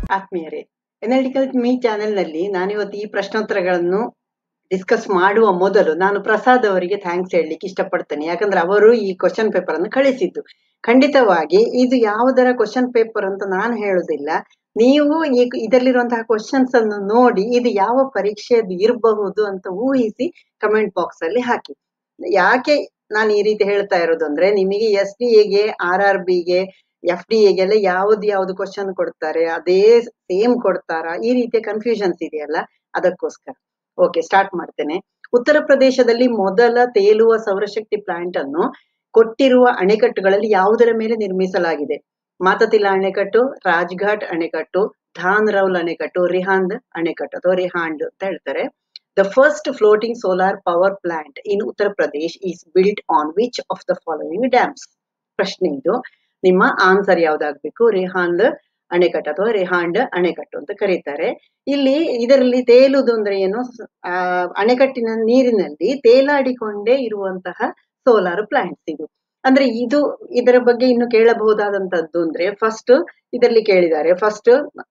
ಆತ್ಮೀಯರೇ analytical me ಚಾನೆಲ್ನಲ್ಲಿ ನಾನಿವತ್ತು ಈ ಪ್ರಶ್ನೋತ್ತರಗಳನ್ನು ಡಿಸ್ಕಸ್ ಮಾಡುವ ಮೊದಲು ನಾನು ಪ್ರಸಾದ್ ಅವರಿಗೆ ಥ್ಯಾಂಕ್ಸ್ ಹೇಳಲಿಕ್ಕೆ ಇಷ್ಟಪಡ್ತೇನೆ ಯಾಕಂದ್ರೆ ಅವರು ಈ ಕ್ವಶನ್ ಪೇಪರ್ ಅನ್ನು ಕಳಿಸಿದ್ದು ಖಂಡಿತವಾಗಿ ಇದು ಯಾವುದರ ಕ್ವಶನ್ ಪೇಪರ್ ಅಂತ ನಾನು ಹೇಳುದಿಲ್ಲ ನೀವು ಈ ಇದರಲ್ಲಿರುವಂತಹ ಕ್ವಶನ್ಸ್ ಅನ್ನು ನೋಡಿ ಇದು ಯಾವ ಪರೀಕ್ಷೆಯದ್ದು ಇರಬಹುದು ಅಂತ ಊಹಿಸಿ ಕಮೆಂಟ್ ಬಾಕ್ಸ್ ಅಲ್ಲಿ ಹಾಕಿ ಯಾಕೆ ನಾನು ಈ ರೀತಿ ಹೇಳ್ತಾ ಇರೋದು ಅಂದ್ರೆ ನಿಮಗೆ ಎಸ್ ಡಿ ಎಗೆ ಆರ್ ಆರ್ ಬಿಗೆ ಎಫ್ ಡಿ ಎಗೆಲ್ಲ ಯಾವ್ದು ಯಾವ್ದು ಕ್ವಶನ್ ಕೊಡ್ತಾರೆ ಅದೇ ಸೇಮ್ ಕೊಡ್ತಾರಾ ಈ ರೀತಿಯ ಕನ್ಫ್ಯೂಷನ್ಸ್ ಇದೆಯಲ್ಲ ಅದಕ್ಕೋಸ್ಕರ ಓಕೆ ಸ್ಟಾರ್ಟ್ ಮಾಡ್ತೇನೆ ಉತ್ತರ ಪ್ರದೇಶದಲ್ಲಿ ಮೊದಲ ತೇಲುವ ಸೌರಶಕ್ತಿ ಪ್ಲಾಂಟ್ ಅನ್ನು ಕೊಟ್ಟಿರುವ ಅಣೆಕಟ್ಟುಗಳಲ್ಲಿ ಯಾವುದರ ಮೇಲೆ ನಿರ್ಮಿಸಲಾಗಿದೆ ಮಾತತಿಲ ಅಣೆಕಟ್ಟು ರಾಜ್ಘಾಟ್ ಅಣೆಕಟ್ಟು ಧಾನ್ ರೌಲ್ ಅಣೆಕಟ್ಟು ರಿಹಾಂದ್ ಅಣೆಕಟ್ಟು ಅಥವಾ ರಿಹಾಂಡ್ ಅಂತ ಹೇಳ್ತಾರೆ the first floating solar power plant in Uttar Pradesh is built on which of the following dams ಪ್ರಶ್ನೆ ಇದು ನಿಮ್ಮ ಆನ್ಸರ್ ಯಾವ್ದಾಗ್ಬೇಕು ರಿಹಾಂದ್ ಅಣೆಕಟ್ಟು ಅಥವಾ ರಿಹಾಂಡ್ ಅಣೆಕಟ್ಟು ಅಂತ ಕರೀತಾರೆ ಇಲ್ಲಿ ಇದರಲ್ಲಿ ತೇಲುದು ಅಂದ್ರೆ ಏನು ಆ ಅಣೆಕಟ್ಟಿನ ನೀರಿನಲ್ಲಿ ತೇಲಾಡಿಕೊಂಡೇ ಇರುವಂತಹ ಸೋಲಾರ್ ಪ್ಲಾಂಟ್ಸ್ ಇದು ಅಂದ್ರೆ ಇದು ಇದರ ಬಗ್ಗೆ ಇನ್ನು ಕೇಳಬಹುದಾದಂತದ್ದು ಅಂದ್ರೆ ಫಸ್ಟ್ ಇದರಲ್ಲಿ ಕೇಳಿದ್ದಾರೆ ಫಸ್ಟ್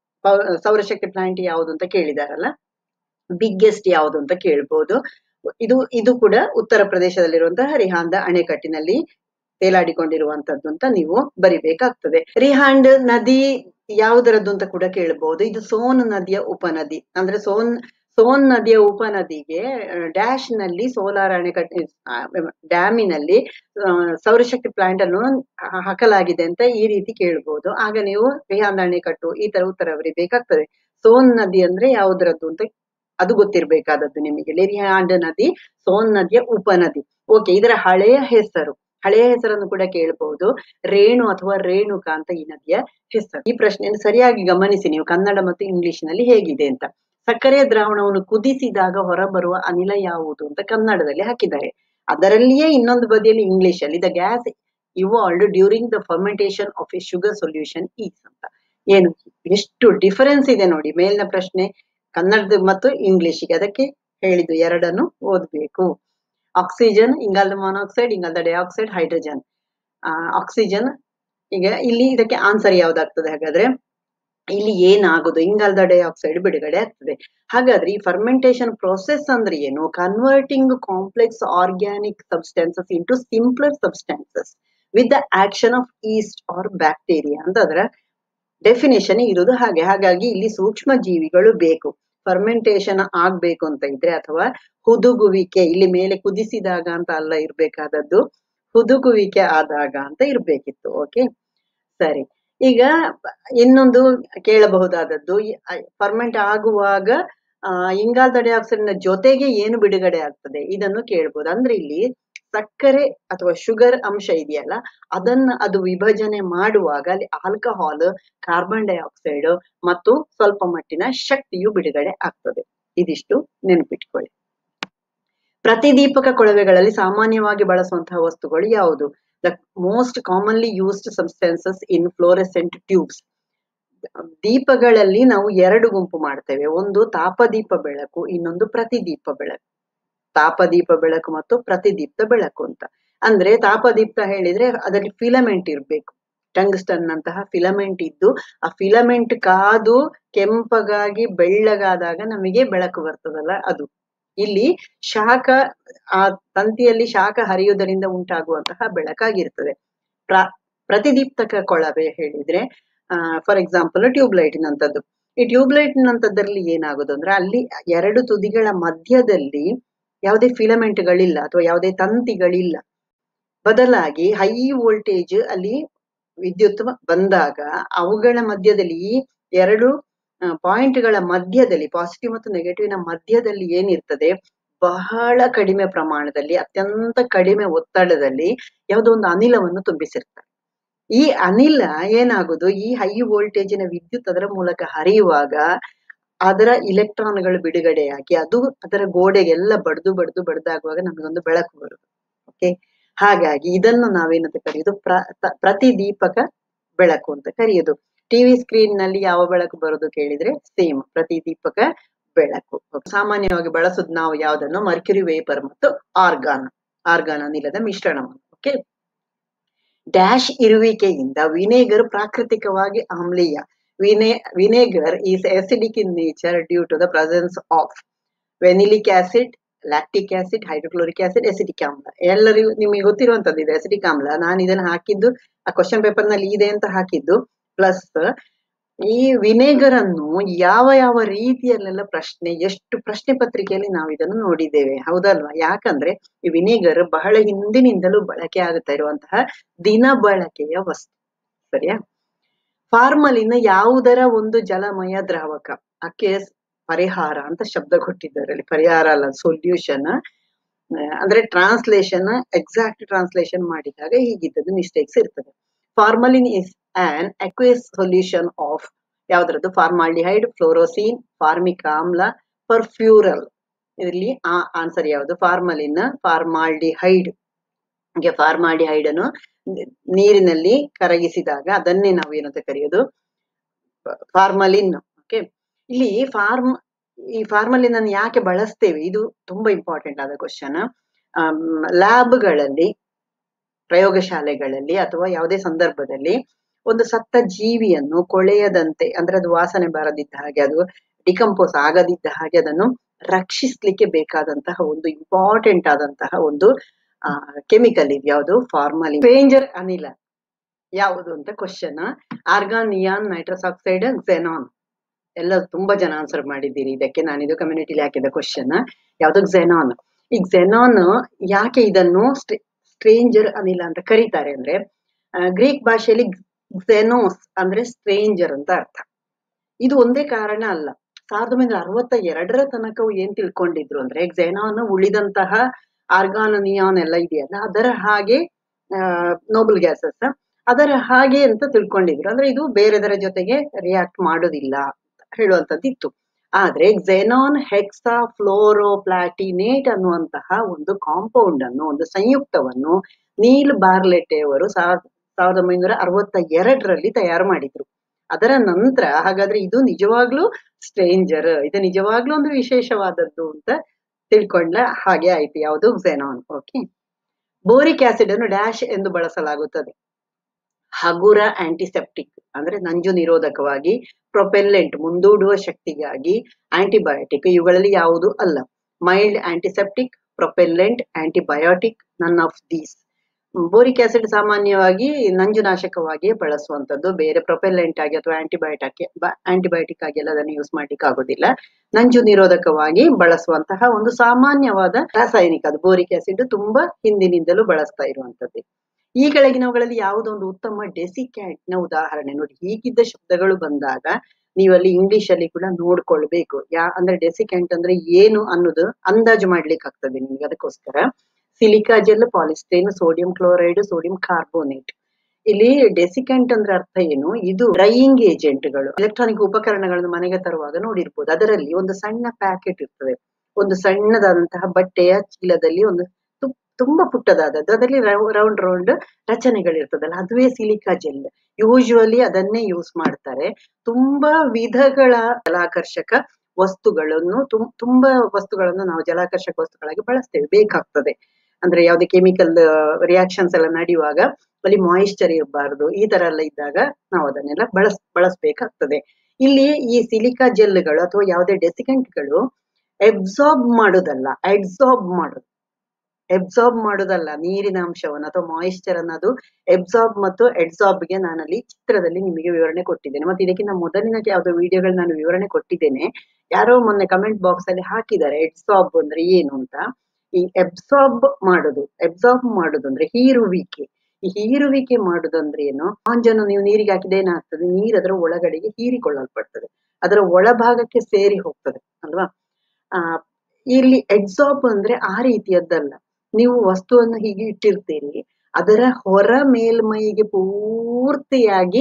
ಸೌರಶಕ್ತಿ ಪ್ಲಾಂಟ್ ಯಾವುದು ಅಂತ ಕೇಳಿದಾರಲ್ಲ ಬಿಗ್ಗೆಸ್ಟ್ ಯಾವುದು ಅಂತ ಕೇಳ್ಬೋದು ಇದು ಇದು ಕೂಡ ಉತ್ತರ ಪ್ರದೇಶದಲ್ಲಿರುವಂತಹ ರಿಹಾಂದ ಅಣೆಕಟ್ಟಿನಲ್ಲಿ ತೇಲಾಡಿಕೊಂಡಿರುವಂತದ್ದು ಅಂತ ನೀವು ಬರಿಬೇಕಾಗ್ತದೆ ರಿಹಾಂಡ್ ನದಿ ಯಾವುದರದ್ದು ಅಂತ ಕೂಡ ಕೇಳಬಹುದು ಇದು ಸೋನ್ ನದಿಯ ಉಪನದಿ ಅಂದ್ರೆ ಸೋನ್ ಸೋನ್ ನದಿಯ ಉಪನದಿಗೆ ಡ್ಯಾಶ್ ನಲ್ಲಿ ಸೋಲಾರ್ ಅಣೆಕಟ್ಟು ಡ್ಯಾಮಿನಲ್ಲಿ ಸೌರಶಕ್ತಿ ಪ್ಲಾಂಟ್ ಅನ್ನು ಹಾಕಲಾಗಿದೆ ಅಂತ ಈ ರೀತಿ ಕೇಳ್ಬಹುದು ಆಗ ನೀವು ರಿಹಾಂದ್ ಅಣೆಕಟ್ಟು ಈ ತರ ಉತ್ತರ ಬರಿಬೇಕಾಗ್ತದೆ ಸೋನ್ ನದಿ ಅಂದ್ರೆ ಯಾವುದರದ್ದು ಅಂತ ಅದು ಗೊತ್ತಿರ್ಬೇಕಾದದ್ದು ನಿಮಗೆ ಲಿರಿಹಾಂಡ್ ನದಿ ಸೋನ್ ನದಿಯ ಉಪನದಿ ಓಕೆ ಇದರ ಹಳೆಯ ಹೆಸರು ಹಳೆಯ ಹೆಸರನ್ನು ಕೂಡ ಕೇಳಬಹುದು ರೇಣು ಅಥವಾ ರೇಣುಕ ಅಂತ ಈ ನದಿಯ ಹೆಸರು ಈ ಪ್ರಶ್ನೆಯನ್ನು ಸರಿಯಾಗಿ ಗಮನಿಸಿ ನೀವು ಕನ್ನಡ ಮತ್ತು ಇಂಗ್ಲಿಷ್ ನಲ್ಲಿ ಹೇಗಿದೆ ಅಂತ ಸಕ್ಕರೆಯ ದ್ರಾವಣವನ್ನು ಕುದಿಸಿದಾಗ ಹೊರಬರುವ ಅನಿಲ ಯಾವುದು ಅಂತ ಕನ್ನಡದಲ್ಲಿ ಹಾಕಿದ್ದಾರೆ ಅದರಲ್ಲಿಯೇ ಇನ್ನೊಂದು ಬದಿಯಲ್ಲಿ ಇಂಗ್ಲಿಷ್ ಅಲ್ಲಿ the gas evolved during the fermentation of a sugar solution is ಅಂತ ಏನು ಎಷ್ಟು ಡಿಫರೆನ್ಸ್ ಇದೆ ನೋಡಿ ಮೇಲಿನ ಪ್ರಶ್ನೆ ಕನ್ನಡದ ಮತ್ತು ಇಂಗ್ಲಿಷ್ಗೆ ಅದಕ್ಕೆ ಹೇಳಿದ್ದು ಎರಡನ್ನು ಓದ್ಬೇಕು ಆಕ್ಸಿಜನ್ ಇಂಗಾಲದ ಮಾನಾಕ್ಸೈಡ್ ಇಂಗಾಲದ ಡೈಆಕ್ಸೈಡ್ ಹೈಡ್ರೋಜನ್ ಆಕ್ಸಿಜನ್ ಈಗ ಇಲ್ಲಿ ಇದಕ್ಕೆ ಆನ್ಸರ್ ಯಾವ್ದಾಗ್ತದೆ ಹಾಗಾದ್ರೆ ಇಲ್ಲಿ ಏನಾಗುದು ಇಂಗಾಲದ ಡೈಆಕ್ಸೈಡ್ ಬಿಡುಗಡೆ ಆಗ್ತದೆ ಹಾಗಾದ್ರೆ ಈ ಫರ್ಮೆಂಟೇಶನ್ ಪ್ರೊಸೆಸ್ ಅಂದ್ರೆ ಏನು converting complex organic substances into simpler substances with the action of yeast or bacteria ಅಂತ ಅದರ ಡೆಫಿನೇಷನ್ ಇರುವುದು ಹಾಗೆ ಹಾಗಾಗಿ ಇಲ್ಲಿ ಸೂಕ್ಷ್ಮ ಜೀವಿಗಳು ಬೇಕು ಫರ್ಮೆಂಟೇಶನ್ ಆಗ್ಬೇಕು ಅಂತ ಇದ್ರೆ ಅಥವಾ ಹುದುಗುವಿಕೆ ಇಲ್ಲಿ ಮೇಲೆ ಕುದಿಸಿದಾಗ ಅಂತ ಅಲ್ಲ ಇರ್ಬೇಕಾದದ್ದು ಹುದುಗುವಿಕೆ ಆದಾಗ ಅಂತ ಇರ್ಬೇಕಿತ್ತು ಓಕೆ ಸರಿ ಈಗ ಇನ್ನೊಂದು ಕೇಳಬಹುದಾದದ್ದು ಫರ್ಮೆಂಟ್ ಆಗುವಾಗ ಆ ಇಂಗಾಲದ ಡೈಆಕ್ಸೈಡ್ ನ ಜೊತೆಗೆ ಏನು ಬಿಡುಗಡೆ ಆಗ್ತದೆ ಇದನ್ನು ಕೇಳ್ಬೋದು ಅಂದ್ರೆ ಇಲ್ಲಿ ಸಕ್ಕರೆ ಅಥವಾ ಶುಗರ್ ಅಂಶ ಇದೆಯಲ್ಲ ಅದನ್ನ ಅದು ವಿಭಜನೆ ಮಾಡುವಾಗ ಅಲ್ಲಿ ಆಲ್ಕಹಾಲ್ ಕಾರ್ಬನ್ ಡೈಆಕ್ಸೈಡ್ ಮತ್ತು ಸ್ವಲ್ಪ ಮಟ್ಟಿನ ಶಕ್ತಿಯು ಬಿಡುಗಡೆ ಆಗ್ತದೆ ಇದಿಷ್ಟು ನೆನಪಿಟ್ಕೊಳ್ಳಿ ಪ್ರತಿದೀಪಕ ಕೊಳವೆಗಳಲ್ಲಿ ಸಾಮಾನ್ಯವಾಗಿ ಬಳಸುವಂತಹ ವಸ್ತುಗಳು ಯಾವುದು the most commonly used substances in fluorescent tubes ದೀಪಗಳಲ್ಲಿ ನಾವು ಎರಡು ಗುಂಪು ಮಾಡ್ತೇವೆ ಒಂದು ತಾಪದೀಪ ಬೆಳಕು ಇನ್ನೊಂದು ಪ್ರತಿದೀಪ ಬೆಳಕು ತಾಪದೀಪ ಬೆಳಕು ಮತ್ತು ಪ್ರತಿದೀಪ್ತ ಬೆಳಕು ಅಂತ ಅಂದ್ರೆ ತಾಪದೀಪ್ತ ಹೇಳಿದ್ರೆ ಅದರಲ್ಲಿ ಫಿಲಮೆಂಟ್ ಇರ್ಬೇಕು ಟಂಗ್ಸ್ಟನ್ ನಂತಹ ಫಿಲಮೆಂಟ್ ಇದ್ದು ಆ ಫಿಲಮೆಂಟ್ ಕಾದು ಕೆಂಪಗಾಗಿ ಬೆಳ್ಳಗಾದಾಗ ನಮಗೆ ಬೆಳಕು ಬರ್ತದಲ್ಲ ಅದು ಇಲ್ಲಿ ಶಾಖ ಆ ತಂತಿಯಲ್ಲಿ ಶಾಖ ಹರಿಯುವುದರಿಂದ ಉಂಟಾಗುವಂತಹ ಬೆಳಕಾಗಿರ್ತದೆ ಪ್ರ ಪ್ರತಿದೀಪ್ತಕ ಕೊಳವೆ ಹೇಳಿದ್ರೆ ಫಾರ್ ಎಕ್ಸಾಂಪಲ್ ಟ್ಯೂಬ್ಲೈಟ್ ನಂತದ್ದು ಈ ಟ್ಯೂಬ್ಲೈಟ್ ನಂತದ್ರಲ್ಲಿ ಏನಾಗುದು ಅಂದ್ರೆ ಅಲ್ಲಿ ಎರಡು ತುದಿಗಳ ಮಧ್ಯದಲ್ಲಿ ಯಾವುದೇ ಫಿಲಮೆಂಟ್ಗಳಿಲ್ಲ ಅಥವಾ ಯಾವುದೇ ತಂತಿಗಳಿಲ್ಲ ಬದಲಾಗಿ ಹೈ ವೋಲ್ಟೇಜ್ ಅಲ್ಲಿ ವಿದ್ಯುತ್ ಬಂದಾಗ ಅವುಗಳ ಮಧ್ಯದಲ್ಲಿ ಈ ಎರಡು ಪಾಯಿಂಟ್ಗಳ ಮಧ್ಯದಲ್ಲಿ ಪಾಸಿಟಿವ್ ಮತ್ತು ನೆಗೆಟಿವ್ ನ ಮಧ್ಯದಲ್ಲಿ ಏನಿರ್ತದೆ ಬಹಳ ಕಡಿಮೆ ಪ್ರಮಾಣದಲ್ಲಿ ಅತ್ಯಂತ ಕಡಿಮೆ ಒತ್ತಡದಲ್ಲಿ ಯಾವುದೋ ಒಂದು ಅನಿಲವನ್ನು ತುಂಬಿಸಿರ್ತಾರೆ ಈ ಅನಿಲ ಏನಾಗುದು ಈ ಹೈ ವೋಲ್ಟೇಜಿನ ವಿದ್ಯುತ್ ಅದರ ಮೂಲಕ ಹರಿಯುವಾಗ ಅದರ ಇಲೆಕ್ಟ್ರಾನ್ಗಳು ಬಿಡುಗಡೆಯಾಗಿ ಅದು ಅದರ ಗೋಡೆಗೆಲ್ಲ ಬಡ್ದು ಬಡ್ದು ಬಡ್ದಾಗುವಾಗ ನಮಗೊಂದು ಬೆಳಕು ಬರುದು ಓಕೆ ಹಾಗಾಗಿ ಇದನ್ನು ನಾವೇನಂತ ಕರೆಯುದು ಪ್ರ ಪ್ರತಿದೀಪಕ ಬೆಳಕು ಅಂತ ಕರೆಯುದು ಟಿವಿ ಸ್ಕ್ರೀನ್ ನಲ್ಲಿ ಯಾವ ಬೆಳಕು ಬರೋದು ಕೇಳಿದ್ರೆ ಸೇಮ್ ಪ್ರತಿದೀಪಕ ಬೆಳಕು ಸಾಮಾನ್ಯವಾಗಿ ಬಳಸುದು ನಾವು ಯಾವ್ದನ್ನು ಮರ್ಕ್ಯುರಿ ವೇಪರ್ ಮತ್ತು ಆರ್ಗಾನ್ ಆರ್ಗಾನ್ ಅನಿಲದ ಮಿಶ್ರಣವನ್ನು ಓಕೆ ಡ್ಯಾಶ್ ಇರುವಿಕೆಯಿಂದ ವಿನೇಗರ್ ಪ್ರಾಕೃತಿಕವಾಗಿ ಆಮ್ಲೀಯ ವಿನೆ vinegar is acidic in nature due to the presence of vanillic acid lactic acid hydrochloric acid acidic ಆಮ್ಲ ಎಲ್ಲರಿಗೂ ನಿಮಗೆ ಗೊತ್ತಿರುವಂತದ್ದು ಇದು ಎಸಿಡಿಕ್ ಆಮ್ಲ ನಾನು ಇದನ್ನ ಹಾಕಿದ್ದು ಆ ಕ್ವಶನ್ ಪೇಪರ್ ನಲ್ಲಿ ಇದೆ ಅಂತ ಹಾಕಿದ್ದು ಪ್ಲಸ್ ಈ ವಿನೆಗರ್ ಅನ್ನು ಯಾವ ಯಾವ ರೀತಿಯಲ್ಲೆಲ್ಲ ಪ್ರಶ್ನೆ ಎಷ್ಟು ಪ್ರಶ್ನೆ ಪತ್ರಿಕೆಯಲ್ಲಿ ನಾವು ಇದನ್ನು ನೋಡಿದ್ದೇವೆ ಹೌದಲ್ವಾ ಯಾಕಂದ್ರೆ ಈ ವಿನೆಗರ್ ಬಹಳ ಹಿಂದಿನಿಂದಲೂ ಬಳಕೆ ಆಗುತ್ತಾ ಇರುವಂತಹ ದಿನ ಬಳಕೆಯ ವಸ್ತು ಸರಿಯಾ ಫಾರ್ಮಲಿನ ಯಾವುದರ ಒಂದು ಜಲಮಯ ದ್ರಾವಕ ಅಕ್ಕೆ ಪರಿಹಾರ ಅಂತ ಶಬ್ದ ಕೊಟ್ಟಿದ್ದಾರೆ ಅಲ್ಲಿ ಪರಿಹಾರ ಅಲ್ಲ ಸೊಲ್ಯೂಷನ್ ಅಂದ್ರೆ ಟ್ರಾನ್ಸ್ಲೇಷನ್ ಎಕ್ಸಾಕ್ಟ್ ಟ್ರಾನ್ಸ್ಲೇಷನ್ ಮಾಡಿದಾಗ ಹೀಗಿದ್ದದ್ದು ಮಿಸ್ಟೇಕ್ಸ್ ಇರ್ತದೆ formalin is an aqueous solution of ಯಾವ್ದ್ರದ್ದು ಫಾರ್ಮಾಲ್ಡಿಹೈಡ್ ಫ್ಲೋರೋಸಿನ್ ಫಾರ್ಮಿಕ್ ಆಮ್ಲ ಪರ್ಫ್ಯೂರಲ್ ಇಲ್ಲಿ ಆ ಆನ್ಸರ್ ಯಾವುದು ಫಾರ್ಮಲಿನ್ ಫಾರ್ಮಾಲ್ಡಿಹೈಡ್ ಹೀಗೆ ಫಾರ್ಮಾಲ್ಡಿಹೈಡ್ ಅನ್ನು ನೀರಿನಲ್ಲಿ ಕರಗಿಸಿದಾಗ ಅದನ್ನೇ ನಾವು ಏನಂತ ಕರೆಯೋದು ಫಾರ್ಮಲಿನ್ ಓಕೆ ಇಲ್ಲಿ ಫಾರ್ಮ್ ಈ ಫಾರ್ಮಲಿನ್ ಅನ್ನು ಯಾಕೆ ಬಳಸ್ತೇವೆ ಇದು ತುಂಬಾ ಇಂಪಾರ್ಟೆಂಟ್ ಆದ ಕ್ವಶನ್ ಲ್ಯಾಬ್ಗಳಲ್ಲಿ ಪ್ರಯೋಗಶಾಲೆಗಳಲ್ಲಿ ಅಥವಾ ಯಾವುದೇ ಸಂದರ್ಭದಲ್ಲಿ ಒಂದು ಸತ್ತ ಜೀವಿಯನ್ನು ಕೊಳೆಯದಂತೆ ಅಂದ್ರೆ ಅದು ವಾಸನೆ ಬರದಿದ್ದ ಹಾಗೆ ಅದು ಡಿಕಂಪೋಸ್ ಆಗದಿದ್ದ ಹಾಗೆ ಅದನ್ನು ರಕ್ಷಿಸ್ಲಿಕ್ಕೆ ಬೇಕಾದಂತಹ ಒಂದು ಇಂಪಾರ್ಟೆಂಟ್ ಆದಂತಹ ಒಂದು ಆ ಕೆಮಿಕಲ್ ಇದು ಯಾವುದು ಫಾರ್ಮಲಿನ್ ಸ್ಟ್ರೇಂಜರ್ ಅನಿಲ ಯಾವುದು ಅಂತ question argon neon nitrous oxide xenon ಎಲ್ಲ ತುಂಬಾ ಜನ ಆನ್ಸರ್ ಮಾಡಿದ್ದೀರಿ ಇದಕ್ಕೆ ನಾನಿದು ಕಮ್ಯುನಿಟಿಲಿ ಹಾಕಿದ ಕ್ವಶನ್ ಯಾವ್ದು ಝೆನಾನ್ ಈ ಝೆನಾನ್ ಯಾಕೆ ಇದನ್ನು ಸ್ಟ್ರೇಂಜರ್ ಅನಿಲ ಅಂತ ಕರೀತಾರೆ ಅಂದ್ರೆ ಗ್ರೀಕ್ ಭಾಷೆಯಲ್ಲಿ ಝೆನೋಸ್ ಅಂದ್ರೆ ಸ್ಟ್ರೇಂಜರ್ ಅಂತ ಅರ್ಥ ಇದು ಒಂದೇ ಕಾರಣ ಅಲ್ಲ ಸಾವಿರದ ಒಂಬೈನೂರ ಅರವತ್ತ ಎರಡರ ತನಕ ಏನ್ ತಿಳ್ಕೊಂಡಿದ್ರು ಅಂದ್ರೆ ಝೆನಾನ್ ಉಳಿದಂತಹ ಆರ್ಗಾನ್ ನಿಯಾನ್ ಎಲ್ಲ ಇದೆಯಲ್ಲ ಅದರ ಹಾಗೆ ನೋಬಲ್ ಗ್ಯಾಸಸ್ ಅದರ ಹಾಗೆ ಅಂತ ತಿಳ್ಕೊಂಡಿದ್ರು ಅಂದ್ರೆ ಇದು ಬೇರೆದರ ಜೊತೆಗೆ ರಿಯಾಕ್ಟ್ ಮಾಡೋದಿಲ್ಲ ಹೇಳುವಂತದ್ದು ಇತ್ತು ಆದ್ರೆ ಝೆನಾನ್ ಹೆಕ್ಸಾ ಫ್ಲೋರೋಪ್ಲಾಟಿನೇಟ್ ಅನ್ನುವಂತಹ ಒಂದು ಕಾಂಪೌಂಡ್ ಅನ್ನು ಒಂದು ಸಂಯುಕ್ತವನ್ನು ನೀಲ್ ಬಾರ್ಲೆಟೆ ಅವರು ಸಾವಿರದ ಒಂಬೈನೂರ ಅರವತ್ತ ಎರಡರಲ್ಲಿ ತಯಾರು ಮಾಡಿದ್ರು ಅದರ ನಂತರ ಹಾಗಾದ್ರೆ ಇದು ನಿಜವಾಗ್ಲೂ ಸ್ಟ್ರೇಂಜರ್ ಇದು ನಿಜವಾಗ್ಲೂ ಒಂದು ವಿಶೇಷವಾದದ್ದು ಅಂತ ತಿಳ್ಕೊಂಡ್ಲ ಹಾಗೆ ಆಯ್ತು ಯಾವುದು ಝೆನಾನ್ ಓಕೆ ಬೋರಿಕ್ ಆಸಿಡ್ ಅನ್ನು ಡ್ಯಾಶ್ ಎಂದು ಬಳಸಲಾಗುತ್ತದೆ ಹಗುರ ಆಂಟಿಸೆಪ್ಟಿಕ್ ಅಂದ್ರೆ ನಂಜು ನಿರೋಧಕವಾಗಿ ಪ್ರೊಪೆಲ್ಲೆಂಟ್ ಮುಂದೂಡುವ ಶಕ್ತಿಗಾಗಿ ಆಂಟಿಬಯೋಟಿಕ್ ಇವುಗಳಲ್ಲಿ ಯಾವುದು ಅಲ್ಲ mild antiseptic propellant antibiotic none of these boric acid ಸಾಮಾನ್ಯವಾಗಿ ನಂಜುನಾಶಕವಾಗಿಯೇ ಬಳಸುವಂತದ್ದು ಬೇರೆ ಪ್ರೊಪೆಲ್ಲೆಂಟ್ ಆಗಿ ಅಥವಾ ಆಂಟಿಬಯೋಟಿಕ್ ಆಂಟಿಬಯೋಟಿಕ್ ಆಗಿ ಎಲ್ಲ ಅದನ್ನು ಯೂಸ್ ಮಾಡ್ಲಿಕ್ಕೆ ಆಗೋದಿಲ್ಲ ನಂಜು ನಿರೋಧಕವಾಗಿ ಬಳಸುವಂತಹ ಒಂದು ಸಾಮಾನ್ಯವಾದ ರಾಸಾಯನಿಕ ಅದು ಬೋರಿಕ್ ಆಸಿಡ್ ತುಂಬಾ ಹಿಂದಿನಿಂದಲೂ ಬಳಸ್ತಾ ಇರುವಂತದ್ದು ಈ ಕೆಳಗಿನವುಗಳಲ್ಲಿ ಯಾವುದೊಂದು ಉತ್ತಮ ಡೆಸಿಕ್ಯಾಂಟ್ ನ ಉದಾಹರಣೆ ನೋಡಿ ಹೀಗಿದ್ದ ಶಬ್ದಗಳು ಬಂದಾಗ ನೀವಲ್ಲಿ ಇಂಗ್ಲಿಷ್ ಅಲ್ಲಿ ಕೂಡ ನೋಡ್ಕೊಳ್ಬೇಕು ಯಾ ಅಂದ್ರೆ ಡೆಸಿಕ್ಯಾಂಟ್ ಅಂದ್ರೆ ಏನು ಅನ್ನೋದು ಅಂದಾಜು ಮಾಡ್ಲಿಕ್ಕೆ ಆಗ್ತದೆ ನಿಮ್ಗೆ ಅದಕ್ಕೋಸ್ಕರ silica gel polystyrene sodium chloride sodium carbonate ಇಲ್ಲಿ ಡೆಸಿಕೆಂಟ್ ಅಂದ್ರೆ ಅರ್ಥ ಏನು ಇದು ಡ್ರೈಯಿಂಗ್ ಏಜೆಂಟ್ಗಳು ಎಲೆಕ್ಟ್ರಾನಿಕ್ ಉಪಕರಣಗಳನ್ನು ಮನೆಗೆ ತರುವಾಗ ನೋಡಿರ್ಬೋದು ಅದರಲ್ಲಿ ಒಂದು ಸಣ್ಣ ಪ್ಯಾಕೆಟ್ ಇರ್ತದೆ ಒಂದು ಸಣ್ಣದಾದಂತಹ ಬಟ್ಟೆಯ ಚೀಲದಲ್ಲಿ ಒಂದು ತುಂಬಾ ಪುಟ್ಟದಾದದ್ದು ಅದರಲ್ಲಿ ರೌಂಡ್ ರೌಂಡ್ ರಚನೆಗಳಿರ್ತದಲ್ಲ ಅದುವೇ ಸಿಲಿಕಾ ಜೆಲ್ ಯೂಶುವಲಿ ಅದನ್ನೇ ಯೂಸ್ ಮಾಡ್ತಾರೆ ತುಂಬಾ ವಿಧಗಳ ಜಲಾಕರ್ಷಕ ವಸ್ತುಗಳನ್ನು ತುಂ ತುಂಬಾ ವಸ್ತುಗಳನ್ನು ನಾವು ಜಲಾಕರ್ಷಕ ವಸ್ತುಗಳಾಗಿ ಬಳಸ್ತೇವೆ ಬೇಕಾಗ್ತದೆ ಅಂದ್ರೆ ಯಾವುದೇ ಕೆಮಿಕಲ್ ರಿಯಾಕ್ಷನ್ಸ್ ಎಲ್ಲ ನಡೆಯುವಾಗ ಅಲ್ಲಿ ಮಾಯಿಶ್ಚರ್ ಇರಬಾರ್ದು ಈ ತರ ಎಲ್ಲ ಇದ್ದಾಗ ನಾವು ಅದನ್ನೆಲ್ಲ ಬಳಸ್ ಬಳಸ್ಬೇಕಾಗ್ತದೆ ಇಲ್ಲಿ ಈ ಸಿಲಿಕಾ ಜೆಲ್ಗಳು ಅಥವಾ ಯಾವುದೇ ಡೆಸಿಕೆಂಟ್ಗಳು ಎಬ್ಸಾರ್ಬ್ ಮಾಡೋದಲ್ಲ ಎಡ್ಸಾರ್ಬ್ ಮಾಡೋದು ಎಬ್ಸಾರ್ಬ್ ಮಾಡೋದಲ್ಲ ನೀರಿನ ಅಂಶವನ್ನು ಅಥವಾ ಮಾಯಿಶ್ಚರ್ ಅನ್ನೋದು ಎಬ್ಸಾರ್ಬ್ ಮತ್ತು ಎಡ್ಸಾರ್ಬ್ಗೆ ನಾನಲ್ಲಿ ಚಿತ್ರದಲ್ಲಿ ನಿಮಗೆ ವಿವರಣೆ ಕೊಟ್ಟಿದ್ದೇನೆ ಮತ್ತೆ ಇದಕ್ಕಿಂತ ಮೊದಲಿನ ಯಾವುದೋ ವಿಡಿಯೋಗಳು ನಾನು ವಿವರಣೆ ಕೊಟ್ಟಿದ್ದೇನೆ ಯಾರೋ ಮೊನ್ನೆ ಕಮೆಂಟ್ ಬಾಕ್ಸ್ ಅಲ್ಲಿ ಹಾಕಿದ್ದಾರೆ ಎಡ್ಸಾರ್ಬ್ ಅಂದ್ರೆ ಏನು ಅಂತ ಈ ಎಬ್ಸಾರ್ಬ್ ಮಾಡೋದು ಎಬ್ಸಾರ್ಬ್ ಮಾಡೋದು ಅಂದ್ರೆ ಹೀರುವಿಕೆ ಈ ಹೀರುವಿಕೆ ಮಾಡೋದಂದ್ರೆ ಏನು ಸ್ಪಾಂಜನ್ನು ನೀವು ನೀರಿಗೆ ಹಾಕಿದ್ರೆ ಏನಾಗ್ತದೆ ನೀರು ಅದರ ಒಳಗಡೆಗೆ ಹೀರಿಕೊಳ್ಳಲ್ಪಡ್ತದೆ ಅದರ ಒಳಭಾಗಕ್ಕೆ ಸೇರಿ ಹೋಗ್ತದೆ ಅಲ್ವಾ ಆ ಇಲ್ಲಿ ಎಕ್ಸಾಬ್ ಅಂದ್ರೆ ಆ ರೀತಿಯದ್ದಲ್ಲ ನೀವು ವಸ್ತುವನ್ನು ಹೀಗೆ ಇಟ್ಟಿರ್ತೀರಿ ಅದರ ಹೊರ ಮೇಲ್ಮೈಗೆ ಪೂರ್ತಿಯಾಗಿ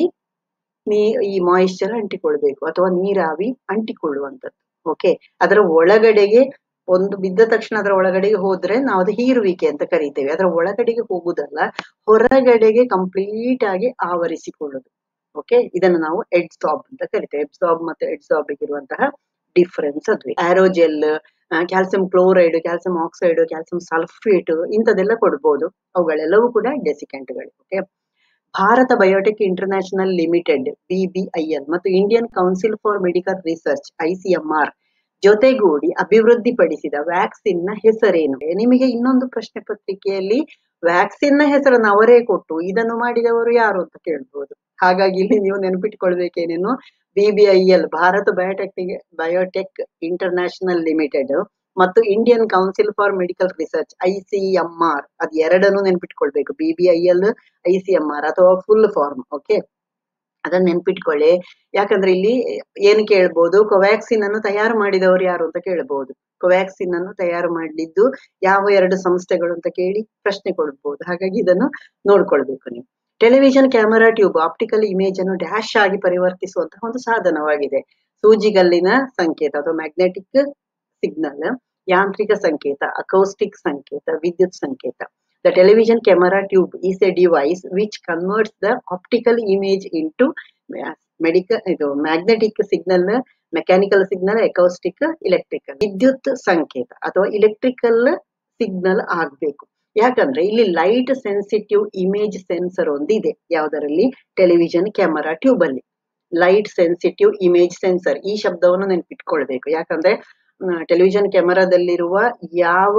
ನೀ ಈ ಮಾಯಿಶ್ಚರ್ ಅಂಟಿಕೊಳ್ಬೇಕು ಅಥವಾ ನೀರಾವಿ ಅಂಟಿಕೊಳ್ಳುವಂಥದ್ದು ಓಕೆ ಅದರ ಒಳಗಡೆಗೆ ಒಂದು ಬಿದ್ದ ತಕ್ಷಣ ಅದರ ಒಳಗಡೆಗೆ ಹೋದ್ರೆ ನಾವು ಅದು ಹೀರುವಿಕೆ ಅಂತ ಕರಿತೇವೆ ಅದರ ಒಳಗಡೆಗೆ ಹೋಗುದಲ್ಲ ಹೊರಗಡೆಗೆ ಕಂಪ್ಲೀಟ್ ಆಗಿ ಆವರಿಸಿಕೊಳ್ಳುದು ಓಕೆ ಇದನ್ನು ನಾವು ಎಡ್ಸಾಬ್ ಅಂತ ಕರಿತೇವೆ ಎಬ್ಸಾಬ್ ಮತ್ತು ಎಡ್ಸಾಬ್ ಇರುವಂತಹ ಡಿಫರೆನ್ಸ್ ಅದ್ವಿ aerogel calcium chloride calcium oxide calcium sulphate ಇಂಥದೆಲ್ಲ ಕೊಡ್ಬೋದು ಅವುಗಳೆಲ್ಲವೂ ಕೂಡ ಡೆಸಿಕೆಂಟ್ಗಳು okay Bharat biotech international limited BBIL ಮತ್ತು Indian council for medical research ICMR ಜೊತೆಗೂಡಿ ಅಭಿವೃದ್ಧಿಪಡಿಸಿದ ವ್ಯಾಕ್ಸಿನ್ ನ ಹೆಸರೇನು ನಿಮಗೆ ಇನ್ನೊಂದು ಪ್ರಶ್ನೆ ಪತ್ರಿಕೆಯಲ್ಲಿ ವ್ಯಾಕ್ಸಿನ್ ನ ಹೆಸರನ್ನು ಅವರೇ ಕೊಟ್ಟು ಇದನ್ನು ಮಾಡಿದವರು ಯಾರು ಅಂತ ಕೇಳ್ಬೋದು ಹಾಗಾಗಿ ಇಲ್ಲಿ ನೀವು ನೆನಪಿಟ್ಕೊಳ್ಬೇಕೇನೇನು BBIL Bharat biotech biotech international limited ಮತ್ತು Indian council for medical research ICMR ಅದ್ ಎರಡನ್ನು ನೆನ್ಪಿಟ್ಕೊಳ್ಬೇಕು ಬಿಬಿಐಎಲ್ ಐಸಿಎಂಆರ್ ಅಥವಾ ಫುಲ್ ಫಾರ್ಮ್ ಓಕೆ ಅದನ್ನ ನೆನ್ಪಿಟ್ಕೊಳ್ಳಿ ಯಾಕಂದ್ರೆ ಇಲ್ಲಿ ಏನು ಕೇಳ್ಬೋದು ಕೋವ್ಯಾಕ್ಸಿನ್ ಅನ್ನು ತಯಾರು ಮಾಡಿದವರು ಯಾರು ಅಂತ ಕೇಳ್ಬೋದು ಕೋವ್ಯಾಕ್ಸಿನ್ ಅನ್ನು ತಯಾರು ಮಾಡಲಿದ್ದು ಯಾವ ಎರಡು ಸಂಸ್ಥೆಗಳು ಅಂತ ಕೇಳಿ ಪ್ರಶ್ನೆ ಕೊಡ್ಬೋದು ಹಾಗಾಗಿ ಇದನ್ನು ನೋಡ್ಕೊಳ್ಬೇಕು ನೀವು television camera tube optical image ಅನ್ನು ಡ್ಯಾಶ್ ಆಗಿ ಪರಿವರ್ತಿಸುವಂತಹ ಒಂದು ಸಾಧನವಾಗಿದೆ ಸೂಜಿಗಲ್ಲಿನ ಸಂಕೇತ ಅಥವಾ ಮ್ಯಾಗ್ನೆಟಿಕ್ ಸಿಗ್ನಲ್ ಯಾಂತ್ರಿಕ ಸಂಕೇತ ಅಕೌಸ್ಟಿಕ್ ಸಂಕೇತ ವಿದ್ಯುತ್ ಸಂಕೇತ the television camera tube is a device which converts the optical image into medical ಇದು magnetic signal mechanical signal acoustic electrical ವಿದ್ಯುತ್ ಸಂಕೇತ ಅಥವಾ ಇಲೆಕ್ಟ್ರಿಕಲ್ ಸಿಗ್ನಲ್ ಆಗ್ಬೇಕು ಯಾಕಂದ್ರೆ ಇಲ್ಲಿ ಲೈಟ್ ಸೆನ್ಸಿಟಿವ್ ಇಮೇಜ್ ಸೆನ್ಸರ್ ಒಂದಿದೆ ಯಾವ್ದರಲ್ಲಿ ಟೆಲಿವಿಷನ್ ಕ್ಯಾಮರಾ ಟ್ಯೂಬ್ ಅಲ್ಲಿ ಲೈಟ್ ಸೆನ್ಸಿಟಿವ್ ಇಮೇಜ್ ಸೆನ್ಸರ್ ಈ ಶಬ್ದವನ್ನು ನೆನ್ಪಿಟ್ಕೊಳ್ಬೇಕು ಯಾಕಂದ್ರೆ ಟೆಲಿವಿಷನ್ ಕ್ಯಾಮರಾದಲ್ಲಿರುವ ಯಾವ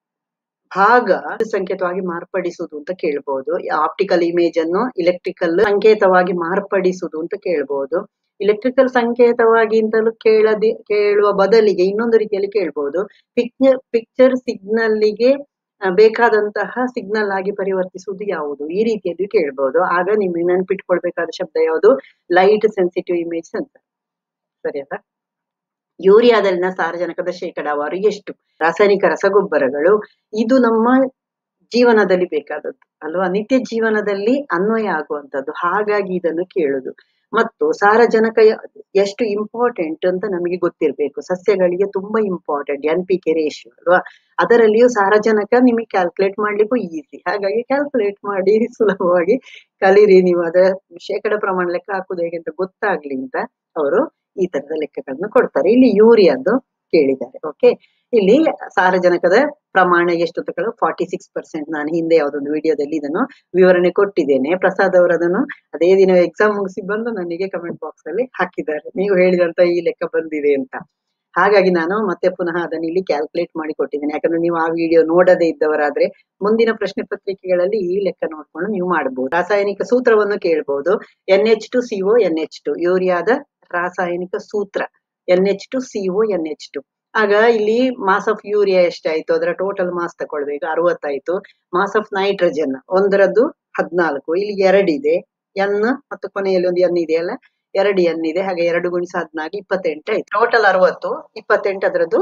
ಭಾಗ ಸಂಕೇತವಾಗಿ ಮಾರ್ಪಡಿಸುವುದು ಅಂತ ಕೇಳ್ಬಹುದು ಆಪ್ಟಿಕಲ್ ಇಮೇಜ್ ಅನ್ನು ಇಲೆಕ್ಟ್ರಿಕಲ್ ಸಂಕೇತವಾಗಿ ಮಾರ್ಪಡಿಸುವುದು ಅಂತ ಕೇಳ್ಬಹುದು ಇಲೆಕ್ಟ್ರಿಕಲ್ ಸಂಕೇತವಾಗಿಂತಲೂ ಕೇಳದೆ ಕೇಳುವ ಬದಲಿಗೆ ಇನ್ನೊಂದು ರೀತಿಯಲ್ಲಿ ಕೇಳ್ಬಹುದು ಪಿಕ್ಚರ್ ಪಿಕ್ಚರ್ ಸಿಗ್ನಲ್ಗೆ ಬೇಕಾದಂತಹ ಸಿಗ್ನಲ್ ಆಗಿ ಪರಿವರ್ತಿಸುವುದು ಯಾವುದು ಈ ರೀತಿಯಲ್ಲಿ ಕೇಳ್ಬಹುದು ಆಗ ನಿಮಗೆ ನೆನ್ಪಿಟ್ಕೊಳ್ಬೇಕಾದ ಶಬ್ದ ಯಾವುದು ಲೈಟ್ ಸೆನ್ಸಿಟಿವ್ ಇಮೇಜ್ ಸೆನ್ಸರ್ ಸರಿಯಲ್ಲ ಯೂರಿಯಾದಲ್ಲಿನ ಸಾರಜನಕದ ಶೇಕಡಾವಾರು ಎಷ್ಟು ರಾಸಾಯನಿಕ ರಸಗೊಬ್ಬರಗಳು ಇದು ನಮ್ಮ ಜೀವನದಲ್ಲಿ ಬೇಕಾದದ್ದು ಅಲ್ವಾ ನಿತ್ಯ ಜೀವನದಲ್ಲಿ ಅನ್ವಯ ಆಗುವಂತದ್ದು ಹಾಗಾಗಿ ಇದನ್ನು ಕೇಳುದು ಮತ್ತು ಸಾರಜನಕ ಎಷ್ಟು ಇಂಪಾರ್ಟೆಂಟ್ ಅಂತ ನಮಗೆ ಗೊತ್ತಿರಬೇಕು ಸಸ್ಯಗಳಿಗೆ ತುಂಬಾ important N P K ratio ಅಲ್ವಾ ಅದರಲ್ಲಿಯೂ ಸಾರಜನಕ ನಿಮಗೆ ಕ್ಯಾಲ್ಕುಲೇಟ್ ಮಾಡ್ಲಿಕ್ಕೂ ಈಸಿ ಹಾಗಾಗಿ ಕ್ಯಾಲ್ಕುಲೇಟ್ ಮಾಡಿ ಸುಲಭವಾಗಿ ಕಲೀರಿ ನೀವು ಅದರ ಶೇಕಡ ಪ್ರಮಾಣ ಲೆಕ್ಕ ಹಾಕುದು ಹೇಗೆ ಅಂತ ಗೊತ್ತಾಗ್ಲಿ ಅಂತ ಅವರು ಈ ತರದ ಲೆಕ್ಕಗಳನ್ನು ಕೊಡ್ತಾರೆ ಇಲ್ಲಿ ಯೂರಿಯಾದ್ದು ಕೇಳಿದ್ದಾರೆ ಓಕೆ ಇಲ್ಲಿ ಸಾರಜನಕದ ಪ್ರಮಾಣ ಎಷ್ಟು ಅಂತ ಫಾರ್ಟಿ ಸಿಕ್ಸ್ ಪರ್ಸೆಂಟ್ ನಾನು ಹಿಂದೆ ಯಾವ್ದೊಂದು ವಿಡಿಯೋದಲ್ಲಿ ಇದನ್ನು ವಿವರಣೆ ಕೊಟ್ಟಿದ್ದೇನೆ ಪ್ರಸಾದ್ ಅವರು ಅದನ್ನು ಅದೇ ದಿನ ಎಕ್ಸಾಮ್ ಮುಗಿಸಿ ಬಂದು ನನಗೆ ಕಮೆಂಟ್ ಬಾಕ್ಸ್ ಅಲ್ಲಿ ಹಾಕಿದ್ದಾರೆ ನೀವು ಹೇಳಿದಂತ ಈ ಲೆಕ್ಕ ಬಂದಿದೆ ಅಂತ ಹಾಗಾಗಿ ನಾನು ಮತ್ತೆ ಪುನಃ ಅದನ್ನು ಇಲ್ಲಿ ಕ್ಯಾಲ್ಕುಲೇಟ್ ಮಾಡಿ ಕೊಟ್ಟಿದ್ದೇನೆ ಯಾಕಂದ್ರೆ ನೀವು ಆ ವಿಡಿಯೋ ನೋಡದೇ ಇದ್ದವರಾದ್ರೆ ಮುಂದಿನ ಪ್ರಶ್ನೆ ಪತ್ರಿಕೆಗಳಲ್ಲಿ ಈ ಲೆಕ್ಕ ನೋಡ್ಕೊಂಡು ನೀವು ಮಾಡಬಹುದು ರಾಸಾಯನಿಕ ಸೂತ್ರವನ್ನು ಕೇಳಬಹುದು N H two C O N H two ಯೂರಿಯಾದ ರಾಸಾಯನಿಕ ಸೂತ್ರ N H two C O N H two ಆಗ ಇಲ್ಲಿ ಮಾಸ್ ಆಫ್ ಯೂರಿಯಾ ಎಷ್ಟಾಯ್ತು ಅದರ ಟೋಟಲ್ ಮಾಸ್ ತಗೊಳ್ಬೇಕು ಅರವತ್ತಾಯ್ತು ಮಾಸ್ ಆಫ್ ನೈಟ್ರೋಜನ್ ಒಂದರದ್ದು ಹದ್ನಾಲ್ಕು ಇಲ್ಲಿ ಎರಡಿದೆ ಎನ್ ಮತ್ತು ಕೊನೆಯಲ್ಲಿ ಒಂದು ಎನ್ ಇದೆಯಲ್ಲ ಎರಡು ಎನ್ ಇದೆ ಹಾಗೆ ಎರಡು ಗುಣಿಸ ಹದ್ನಾಲ್ಕು ಇಪ್ಪತ್ತೆಂಟು ಆಯ್ತು ಟೋಟಲ್ ಅರವತ್ತು ಇಪ್ಪತ್ತೆಂಟು ಅದರದ್ದು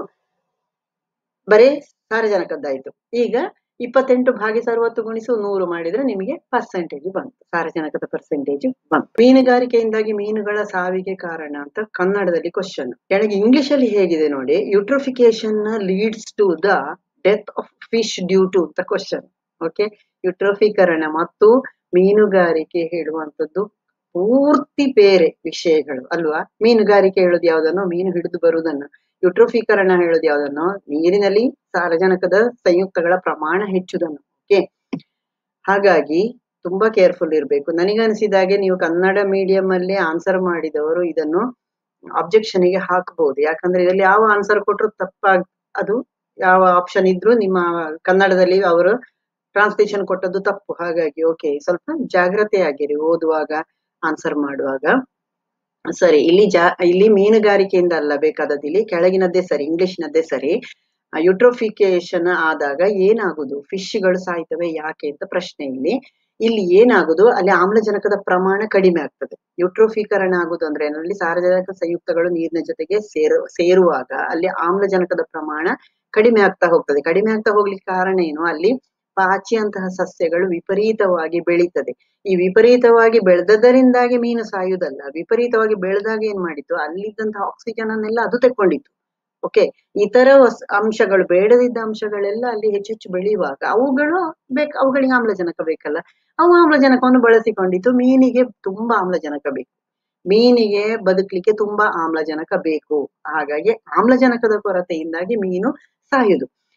ಬರೀ ಸಾರಜನಕದ್ದಾಯ್ತು ಈಗ ಇಪ್ಪತ್ತೆಂಟು ಭಾಗಿಸ ಅರವತ್ತು ಗುಣಿಸು ನೂರು ಮಾಡಿದ್ರೆ ನಿಮಗೆ ಪರ್ಸೆಂಟೇಜ್ ಬಂತು ಸಾರಜನಕದ ಪರ್ಸೆಂಟೇಜ್ ಬಂತು ಮೀನುಗಾರಿಕೆಯಿಂದಾಗಿ ಮೀನುಗಳ ಸಾವಿಗೆ ಕಾರಣ ಅಂತ ಕನ್ನಡದಲ್ಲಿ ಕ್ವಶನ್ ಕೆಳಗೆ ಇಂಗ್ಲಿಷ್ ಅಲ್ಲಿ ಹೇಗಿದೆ ನೋಡಿ eutrophication leads to the death of fish due to ಅಂತ ಕ್ವಶನ್ ಓಕೆ ಯುಟ್ರೋಫೀಕರಣ ಮತ್ತು ಮೀನುಗಾರಿಕೆ ಹೇಳುವಂತದ್ದು ಪೂರ್ತಿ ಬೇರೆ ವಿಷಯಗಳು ಅಲ್ವಾ ಮೀನುಗಾರಿಕೆ ಹೇಳೋದು ಯಾವ್ದನ್ನು ಮೀನು ಹಿಡಿದು ಬರುವುದನ್ನು ಯುಟ್ರೋಫೀಕರಣ ಹೇಳೋದು ಯಾವ್ದನ್ನು ನೀರಿನಲ್ಲಿ ಸಾರಜನಕದ ಸಂಯುಕ್ತಗಳ ಪ್ರಮಾಣ ಹೆಚ್ಚುದನ್ನು ಓಕೆ ಹಾಗಾಗಿ ತುಂಬಾ ಕೇರ್ಫುಲ್ ಇರಬೇಕು ನನಗನ್ಸಿದಾಗೆ ನೀವು ಕನ್ನಡ ಮೀಡಿಯಂ ಅಲ್ಲಿ ಆನ್ಸರ್ ಮಾಡಿದವರು ಇದನ್ನು ಅಬ್ಜೆಕ್ಷನ್ ಗೆ ಹಾಕಬಹುದು ಯಾಕಂದ್ರೆ ಇದರಲ್ಲಿ ಯಾವ ಆನ್ಸರ್ ಕೊಟ್ಟರು ತಪ್ಪಾಗ್ ಅದು ಯಾವ ಆಪ್ಷನ್ ಇದ್ರು ನಿಮ್ಮ ಕನ್ನಡದಲ್ಲಿ ಅವರು ಟ್ರಾನ್ಸ್ಲೇಷನ್ ಕೊಟ್ಟದ್ದು ತಪ್ಪು ಹಾಗಾಗಿ ಓಕೆ ಸ್ವಲ್ಪ ಜಾಗ್ರತೆಯಾಗಿರಿ ಓದುವಾಗ ಆನ್ಸರ್ ಮಾಡುವಾಗ ಸರಿ ಇಲ್ಲಿ ಜಾ ಇಲ್ಲಿ ಮೀನುಗಾರಿಕೆಯಿಂದ ಅಲ್ಲ ಬೇಕಾದದ್ದು ಇಲ್ಲಿ ಕೆಳಗಿನದ್ದೇ ಸರಿ ಇಂಗ್ಲಿಷ್ನದ್ದೇ ಸರಿ ಯುಟ್ರೋಫಿಕೇಶನ್ ಆದಾಗ ಏನಾಗುದು ಫಿಶ್ಗಳು ಸಾಯ್ತವೆ ಯಾಕೆ ಅಂತ ಪ್ರಶ್ನೆ ಇಲ್ಲಿ ಇಲ್ಲಿ ಏನಾಗುದು ಅಲ್ಲಿ ಆಮ್ಲಜನಕದ ಪ್ರಮಾಣ ಕಡಿಮೆ ಆಗ್ತದೆ ಯುಟ್ರೋಫೀಕರಣ ಆಗುದು ಅಂದ್ರೆ ಏನಲ್ಲಿ ಸಾರಜನಕ ಸಂಯುಕ್ತಗಳು ನೀರಿನ ಜೊತೆಗೆ ಸೇರು ಸೇರುವಾಗ ಅಲ್ಲಿ ಆಮ್ಲಜನಕದ ಪ್ರಮಾಣ ಕಡಿಮೆ ಆಗ್ತಾ ಹೋಗ್ತದೆ ಕಡಿಮೆ ಆಗ್ತಾ ಹೋಗ್ಲಿಕ್ಕೆ ಕಾರಣ ಏನು ಅಲ್ಲಿ ಪಾಚಿಯಂತಹ ಸಸ್ಯಗಳು ವಿಪರೀತವಾಗಿ ಬೆಳೀತದೆ ಈ ವಿಪರೀತವಾಗಿ ಬೆಳೆದದರಿಂದಾಗಿ ಮೀನು ಸಾಯುವುದಲ್ಲ ವಿಪರೀತವಾಗಿ ಬೆಳೆದಾಗ ಏನ್ ಮಾಡಿತ್ತು ಅಲ್ಲಿದ್ದಂತಹ ಆಕ್ಸಿಜನ್ ಅನ್ನೆಲ್ಲ ಅದು ತಕೊಂಡಿತ್ತು ಓಕೆ ಇತರ ಅಂಶಗಳು ಬೇಡದಿದ್ದ ಅಂಶಗಳೆಲ್ಲ ಅಲ್ಲಿ ಹೆಚ್ಚು ಹೆಚ್ಚು ಬೆಳೆಯುವಾಗ ಅವುಗಳು ಬೇಕು ಅವುಗಳಿಗೆ ಆಮ್ಲಜನಕ ಬೇಕಲ್ಲ ಅವು ಆಮ್ಲಜನಕವನ್ನು ಬಳಸಿಕೊಂಡಿತ್ತು ಮೀನಿಗೆ ತುಂಬಾ ಆಮ್ಲಜನಕ ಬೇಕು ಮೀನಿಗೆ ಬದುಕಲಿಕ್ಕೆ ತುಂಬಾ ಆಮ್ಲಜನಕ ಬೇಕು ಹಾಗಾಗಿ ಆಮ್ಲಜನಕದ ಕೊರತೆಯಿಂದಾಗಿ ಮೀನು ಸಾಯುದು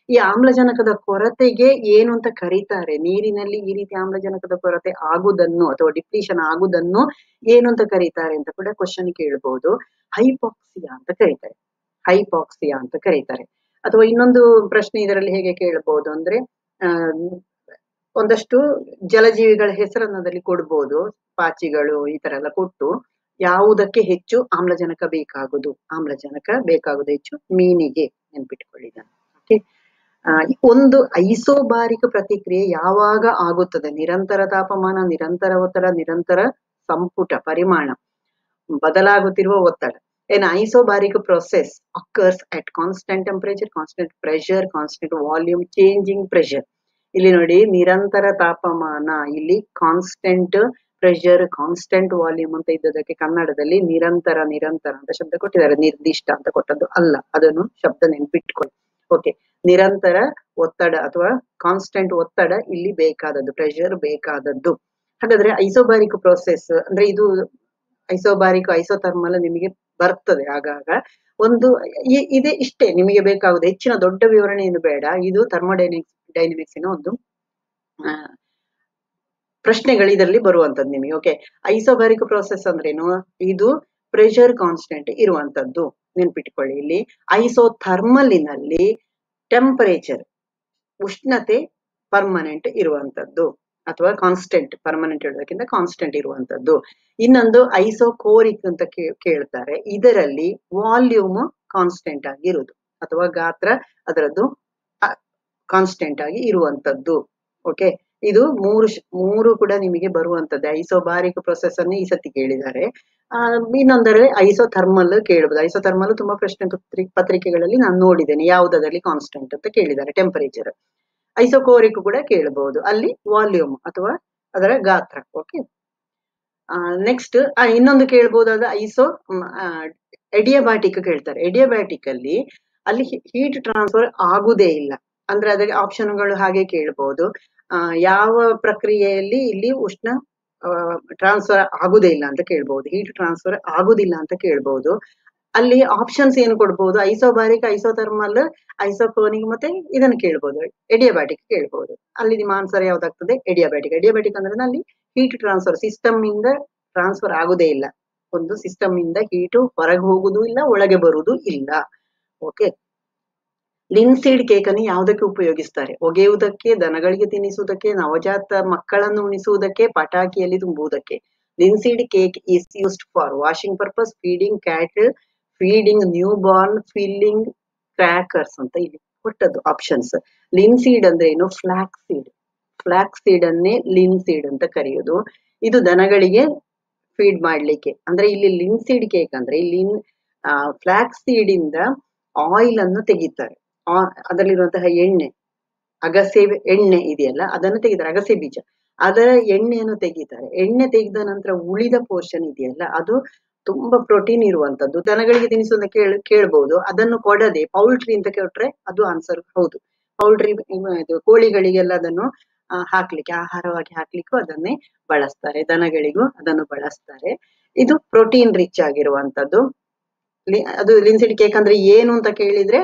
ಈ ಆಮ್ಲಜನಕದ ಕೊರತೆಗೆ ಏನು ಅಂತ ಕರೀತಾರೆ ನೀರಿನಲ್ಲಿ ಈ ರೀತಿ ಆಮ್ಲಜನಕದ ಕೊರತೆ ಆಗುದನ್ನು ಅಥವಾ ಡಿಪ್ಲೀಷನ್ ಆಗುದನ್ನು ಏನು ಅಂತ ಕರೀತಾರೆ ಅಂತ ಕೂಡ ಕ್ವಶನ್ ಕೇಳ್ಬೋದು ಹೈಪಾಕ್ಸಿಯಾ ಅಂತ ಕರೀತಾರೆ ಹೈಪಾಕ್ಸಿಯಾ ಅಂತ ಕರೀತಾರೆ ಅಥವಾ ಇನ್ನೊಂದು ಪ್ರಶ್ನೆ ಇದರಲ್ಲಿ ಹೇಗೆ ಕೇಳಬಹುದು ಅಂದ್ರೆ ಆ ಒಂದಷ್ಟು ಜಲಜೀವಿಗಳ ಹೆಸರನ್ನ ಅದರಲ್ಲಿ ಕೊಡ್ಬೋದು ಪಾಚಿಗಳು ಈ ತರ ಎಲ್ಲ ಕೊಟ್ಟು ಯಾವುದಕ್ಕೆ ಹೆಚ್ಚು ಆಮ್ಲಜನಕ ಬೇಕಾಗುದು ಆಮ್ಲಜನಕ ಬೇಕಾಗುದು ಹೆಚ್ಚು ಮೀನಿಗೆ ನೆನ್ಪಿಟ್ಕೊಳ್ಳಿ ಓಕೆ ಒಂದು ಐಸೋಬಾರಿಕ ಪ್ರತಿಕ್ರಿಯೆ ಯಾವಾಗ ಆಗುತ್ತದೆ ನಿರಂತರ ತಾಪಮಾನ ನಿರಂತರ ಒತ್ತಡ ನಿರಂತರ ಸಂಪುಟ ಪರಿಮಾಣ ಬದಲಾಗುತ್ತಿರುವ ಒತ್ತಡ an isobaric process occurs at constant temperature constant pressure constant volume changing pressure ಇಲ್ಲಿ ನೋಡಿ ನಿರಂತರ ತಾಪಮಾನ ಇಲ್ಲಿ ಕಾನ್ಸ್ಟೆಂಟ್ ಪ್ರೆಷರ್ ಕಾನ್ಸ್ಟೆಂಟ್ ವಾಲ್ಯೂಮ್ ಅಂತ ಇದ್ದದಕ್ಕೆ ಕನ್ನಡದಲ್ಲಿ ನಿರಂತರ ನಿರಂತರ ಅಂತ ಶಬ್ದ ಕೊಟ್ಟಿದ್ದಾರೆ ನಿರ್ದಿಷ್ಟ ಅಂತ ಕೊಟ್ಟದ್ದು ಅಲ್ಲ ಅದನ್ನು ಶಬ್ದ ನೆನ್ಪಿಟ್ಕೊಳ್ಳಿ ಓಕೆ ನಿರಂತರ ಒತ್ತಡ ಅಥವಾ ಕಾನ್ಸ್ಟೆಂಟ್ ಒತ್ತಡ ಇಲ್ಲಿ ಬೇಕಾದದ್ದು ಪ್ರೆಷರ್ ಬೇಕಾದದ್ದು ಹಾಗಾದ್ರೆ ಐಸೋಬಾರಿಕ್ ಪ್ರೊಸೆಸ್ ಅಂದ್ರೆ ಇದು ಐಸೋಬಾರಿಕ್ ಐಸೋಥರ್ಮಲ್ ನಿಮಗೆ ಬರ್ತದೆ ಆಗಾಗ ಒಂದು ಇದೆ ಇಷ್ಟೇ ನಿಮಗೆ ಬೇಕಾಗುದು ಹೆಚ್ಚಿನ ದೊಡ್ಡ ವಿವರಣೆ ಏನು ಬೇಡ ಇದು ಥರ್ಮೋಡೈನಿಕ್ಸ್ ಡೈನಮಿಕ್ಸಿನ ಒಂದು ಪ್ರಶ್ನೆಗಳು ಇದರಲ್ಲಿ ಬರುವಂತದ್ದು ನಿಮಗೆ ಓಕೆ ಐಸೋಬಾರಿಕ್ ಪ್ರೊಸೆಸ್ ಅಂದ್ರೇನು ಇದು ಪ್ರೆಷರ್ ಕಾನ್ಸ್ಟೆಂಟ್ ಇರುವಂತದ್ದು ನೆನ್ಪಿಟ್ಕೊಳ್ಳಿ ಇಲ್ಲಿ ಐಸೋಥರ್ಮಲಿನಲ್ಲಿ ಟೆಂಪರೇಚರ್ ಉಷ್ಣತೆ ಪರ್ಮನೆಂಟ್ ಇರುವಂತದ್ದು ಅಥವಾ ಕಾನ್ಸ್ಟೆಂಟ್ ಪರ್ಮನೆಂಟ್ ಹೇಳೋದಕ್ಕಿಂತ ಕಾನ್ಸ್ಟೆಂಟ್ ಇರುವಂತದ್ದು ಇನ್ನೊಂದು ಐಸೋಕೋರಿಕ್ ಅಂತ ಕೇಳ್ತಾರೆ ಇದರಲ್ಲಿ ವಾಲ್ಯೂಮ್ ಕಾನ್ಸ್ಟೆಂಟ್ ಆಗಿ ಇರುವುದು ಅಥವಾ ಗಾತ್ರ ಅದರದ್ದು ಕಾನ್ಸ್ಟೆಂಟ್ ಆಗಿ ಇರುವಂತದ್ದು ಓಕೆ ಇದು ಮೂರು ಮೂರು ಕೂಡ ನಿಮಗೆ ಬರುವಂತದ್ದು ಐಸೋಬಾರಿಕ್ ಪ್ರೊಸೆಸ್ ಅನ್ನು ಈ ಸತಿ ಕೇಳಿದ್ದಾರೆ ಆ ಇನ್ನೊಂದರೆ ಐಸೋಥರ್ಮಲ್ ಕೇಳಬಹುದು ಐಸೋಥರ್ಮಲ್ ತುಂಬಾ ಪ್ರಶ್ನೆ ಪತ್ರಿಕೆಗಳಲ್ಲಿ ನಾನು ನೋಡಿದ್ದೇನೆ ಯಾವುದರಲ್ಲಿ ಕಾನ್ಸ್ಟೆಂಟ್ ಅಂತ ಕೇಳಿದ್ದಾರೆ ಟೆಂಪರೇಚರ್ ಐಸೋಕೋರಿಕ್ ಕೂಡ ಕೇಳಬಹುದು ಅಲ್ಲಿ ವಾಲ್ಯೂಮ್ ಅಥವಾ ಅದರ ಗಾತ್ರ ಓಕೆ ನೆಕ್ಸ್ಟ್ ಇನ್ನೊಂದು ಕೇಳ್ಬೋದಾದ ಐಸೋ ಎಡಿಯಬ್ಯಾಟಿಕ್ ಕೇಳ್ತಾರೆ ಎಡಿಯಬ್ಯಾಟಿಕ್ ಅಲ್ಲಿ ಅಲ್ಲಿ ಹೀಟ್ ಟ್ರಾನ್ಸ್ಫರ್ ಆಗುದೇ ಇಲ್ಲ ಅಂದ್ರೆ ಅದಕ್ಕೆ ಆಪ್ಷನ್ಗಳು ಹಾಗೆ ಕೇಳ್ಬಹುದು ಯಾವ ಪ್ರಕ್ರಿಯೆಯಲ್ಲಿ ಇಲ್ಲಿ ಉಷ್ಣ ಟ್ರಾನ್ಸ್ಫರ್ ಆಗುದೇ ಇಲ್ಲ ಅಂತ ಕೇಳ್ಬಹುದು ಹೀಟ್ ಟ್ರಾನ್ಸ್ಫರ್ ಆಗುದಿಲ್ಲ ಅಂತ ಕೇಳ್ಬಹುದು ಅಲ್ಲಿ ಆಪ್ಷನ್ಸ್ ಏನು ಕೊಡ್ಬೋದು ಐಸೋಬಾರಿಕ್ ಐಸೋಥರ್ಮಲ್ ಐಸೋಕೋನಿಕ್ ಮತ್ತೆ ಇದನ್ನು ಕೇಳ್ಬೋದು ಎಡಿಯಾಬ್ಯಾಟಿಕ್ ಕೇಳ್ಬೋದು ಅಲ್ಲಿ ನಿಮ್ಮ ಆನ್ಸರ್ ಯಾವ್ದಾಗ್ತದೆ ಎಡಿಯಾಬ್ಯಾಟಿಕ್ ಎಡಿಯಾಬ್ಯಾಟಿಕ್ ಅಂದ್ರೆ ಅಲ್ಲಿ ಹೀಟ್ ಟ್ರಾನ್ಸ್ಫರ್ ಸಿಸ್ಟಮ್ ಇಂದ ಟ್ರಾನ್ಸ್ಫರ್ ಆಗುದೇ ಇಲ್ಲ ಒಂದು ಸಿಸ್ಟಮ್ ಇಂದ ಹೀಟು ಹೊರಗೆ ಹೋಗುದು ಇಲ್ಲ ಒಳಗೆ ಬರುವುದು ಇಲ್ಲ ಓಕೆ ಲಿನ್ಸೀಡ್ ಕೇಕ್ ಅನ್ನು ಯಾವುದಕ್ಕೆ ಉಪಯೋಗಿಸ್ತಾರೆ ಒಗೆಯುವುದಕ್ಕೆ ದನಗಳಿಗೆ ತಿನ್ನಿಸುವುದಕ್ಕೆ ನವಜಾತ ಮಕ್ಕಳನ್ನು ಉಣಿಸುವುದಕ್ಕೆ ಪಟಾಕಿಯಲ್ಲಿ ತುಂಬುವುದಕ್ಕೆ linseed cake is used for washing purpose feeding cattle feeding newborn filling crackers ಅಂತ ಇಲ್ಲಿ ಕೊಟ್ಟದ್ದು ಆಪ್ಷನ್ಸ್ ಲಿನ್ಸೀಡ್ ಅಂದ್ರೆ ಏನು ಫ್ಲಾಕ್ ಸೀಡ್ ಫ್ಲಾಕ್ ಸೀಡ್ ಅನ್ನೇ ಲಿನ್ಸೀಡ್ ಅಂತ ಕರೆಯೋದು ಇದು ದನಗಳಿಗೆ ಫೀಡ್ ಮಾಡ್ಲಿಕ್ಕೆ ಅಂದ್ರೆ ಇಲ್ಲಿ ಲಿನ್ಸೀಡ್ ಕೇಕ್ ಅಂದ್ರೆ ಲಿನ್ ಫ್ಲಾಕ್ ಸೀಡ್ ಇಂದ ಆಯಿಲ್ ಅನ್ನು ತೆಗಿತಾರೆ ಅದರಲ್ಲಿರುವಂತಹ ಎಣ್ಣೆ ಅಗಸೆ ಎಣ್ಣೆ ಇದೆಯಲ್ಲ ಅದನ್ನು ತೆಗಿತಾರೆ ಅಗಸೆ ಬೀಜ ಅದರ ಎಣ್ಣೆಯನ್ನು ತೆಗಿತಾರೆ ಎಣ್ಣೆ ತೆಗೆದ ನಂತರ ಉಳಿದ ಪೋರ್ಷನ್ ಇದೆಯಲ್ಲ ಅದು ತುಂಬಾ ಪ್ರೋಟೀನ್ ಇರುವಂತದ್ದು ದನಗಳಿಗೆ ತಿನ್ನಿಸೋದ ಕೇಳ ಕೇಳ್ಬಹುದು ಅದನ್ನು ಕೊಡದೆ ಪೌಲ್ಟ್ರಿ ಅಂತ ಕೇಳ್ರೆ ಅದು ಆನ್ಸರ್ ಹೌದು ಪೌಲ್ಟ್ರಿ ಇದು ಕೋಳಿಗಳಿಗೆಲ್ಲ ಅದನ್ನು ಹಾಕ್ಲಿಕ್ಕೆ ಆಹಾರವಾಗಿ ಹಾಕ್ಲಿಕ್ಕೂ ಅದನ್ನೇ ಬಳಸ್ತಾರೆ ದನಗಳಿಗೂ ಅದನ್ನು ಬಳಸ್ತಾರೆ ಇದು ಪ್ರೋಟೀನ್ ರಿಚ್ ಆಗಿರುವಂತದ್ದು ಅದು ಲಿನ್ಸಿಡ್ ಕೇಕ್ ಅಂದ್ರೆ ಏನು ಅಂತ ಕೇಳಿದ್ರೆ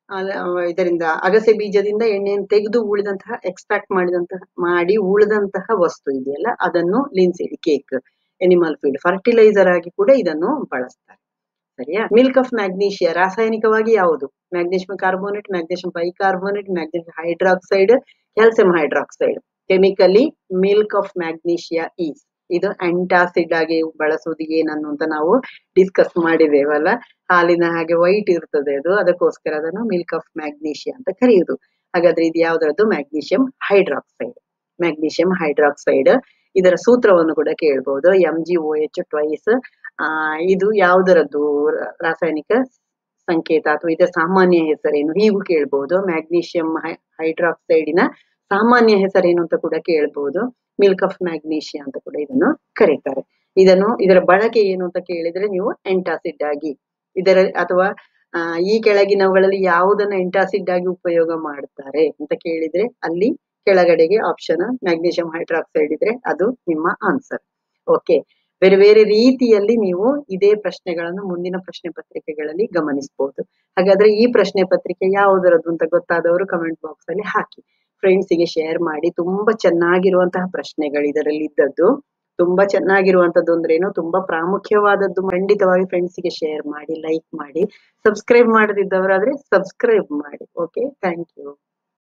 ಇದರಿಂದ ಅಗಸೆ ಬೀಜದಿಂದ ಎಣ್ಣೆಯನ್ನು ತೆಗೆದು ಉಳಿದಂತಹ ಎಕ್ಸ್ಟ್ರಾಕ್ಟ್ ಮಾಡಿದಂತಹ ಮಾಡಿ ಉಳಿದಂತಹ ವಸ್ತು ಇದೆಯಲ್ಲ ಅದನ್ನು linseed cake animal feed fertiliser ಆಗಿ ಕೂಡ ಇದನ್ನು ಬಳಸ್ತಾರೆ ಸರಿಯಾ ಮಿಲ್ಕ್ ಆಫ್ ಮ್ಯಾಗ್ನೀಷಿಯಾ ರಾಸಾಯನಿಕವಾಗಿ ಯಾವುದು magnesium carbonate magnesium bicarbonate magnesium hydroxide calcium hydroxide chemically milk of magnesia is ಇದು ಅಂಟಾಸಿಡ್ ಆಗಿ ಬಳಸುವುದು ಏನನ್ನು ಅಂತ ನಾವು ಡಿಸ್ಕಸ್ ಮಾಡಿದ್ದೇವಲ್ಲ ಹಾಲಿನ ಹಾಗೆ ವೈಟ್ ಇರ್ತದೆ ಅದು ಅದಕ್ಕೋಸ್ಕರ ಅದನ್ನು ಮಿಲ್ಕ್ ಆಫ್ ಮ್ಯಾಗ್ನೀಷಿಯಾ ಅಂತ ಕರೆಯುವುದು ಹಾಗಾದ್ರೆ ಇದು ಯಾವ್ದ್ರದ್ದು ಮ್ಯಾಗ್ನೀಷಿಯಂ ಹೈಡ್ರಾಕ್ಸೈಡ್ ಮ್ಯಾಗ್ನೀಷಿಯಂ ಹೈಡ್ರಾಕ್ಸೈಡ್ ಇದರ ಸೂತ್ರವನ್ನು ಕೂಡ ಕೇಳ್ಬಹುದು M G O H twice ಆ ಇದು ಯಾವುದರದ್ದು ರಾಸಾಯನಿಕ ಸಂಕೇತ ಅಥವಾ ಇದರ ಸಾಮಾನ್ಯ ಹೆಸರೇನು ಹೀಗೂ ಕೇಳ್ಬಹುದು ಮ್ಯಾಗ್ನೀಷಿಯಂ ಹೈಡ್ರಾಕ್ಸೈಡಿನ ಸಾಮಾನ್ಯ ಹೆಸರೇನು ಅಂತ ಕೂಡ ಕೇಳ್ಬಹುದು ಮಿಲ್ಕ್ ಆಫ್ ಮ್ಯಾಗ್ನೀಷಿಯಾ ಅಂತ ಕೂಡ ಇದನ್ನು ಕರೀತಾರೆ ಇದನ್ನು ಇದರ ಬಳಕೆ ಏನು ಅಂತ ಕೇಳಿದ್ರೆ ನೀವು ಎಂಟಾಸಿಡ್ ಆಗಿ ಇದರ ಅಥವಾ ಈ ಕೆಳಗಿನವುಗಳಲ್ಲಿ ಯಾವುದನ್ನ ಎಂಟಾಸಿಡ್ ಆಗಿ ಉಪಯೋಗ ಮಾಡ್ತಾರೆ ಅಂತ ಕೇಳಿದ್ರೆ ಅಲ್ಲಿ ಕೆಳಗಡೆಗೆ ಆಪ್ಷನ್ ಮ್ಯಾಗ್ನೀಷಿಯಂ ಹೈಡ್ರಾಕ್ಸೈಡ್ ಇದ್ರೆ ಅದು ನಿಮ್ಮ ಆನ್ಸರ್ ಓಕೆ ಬೇರೆ ಬೇರೆ ರೀತಿಯಲ್ಲಿ ನೀವು ಇದೇ ಪ್ರಶ್ನೆಗಳನ್ನು ಮುಂದಿನ ಪ್ರಶ್ನೆ ಪತ್ರಿಕೆಗಳಲ್ಲಿ ಗಮನಿಸಬಹುದು ಹಾಗಾದ್ರೆ ಈ ಪ್ರಶ್ನೆ ಪತ್ರಿಕೆ ಯಾವುದರದ್ದು ಅಂತ ಗೊತ್ತಾದವರು ಕಮೆಂಟ್ ಬಾಕ್ಸ್ ಅಲ್ಲಿ ಹಾಕಿ ಫ್ರೆಂಡ್ಸ್ ಗೆ ಶೇರ್ ಮಾಡಿ ತುಂಬಾ ಚೆನ್ನಾಗಿರುವಂತಹ ಪ್ರಶ್ನೆಗಳು ಇದರಲ್ಲಿ ಇದ್ದದ್ದು ತುಂಬಾ ಚೆನ್ನಾಗಿರುವಂತದ್ದು ಅಂದ್ರೆ ಏನು ತುಂಬಾ ಪ್ರಾಮುಖ್ಯವಾದದ್ದು ಖಂಡಿತವಾಗಿ ಫ್ರೆಂಡ್ಸ್ ಗೆ ಶೇರ್ ಮಾಡಿ ಲೈಕ್ ಮಾಡಿ ಸಬ್ಸ್ಕ್ರೈಬ್ ಮಾಡದಿದ್ದವರಾದ್ರೆ ಸಬ್ಸ್ಕ್ರೈಬ್ ಮಾಡಿ ಓಕೆ ಥ್ಯಾಂಕ್ ಯು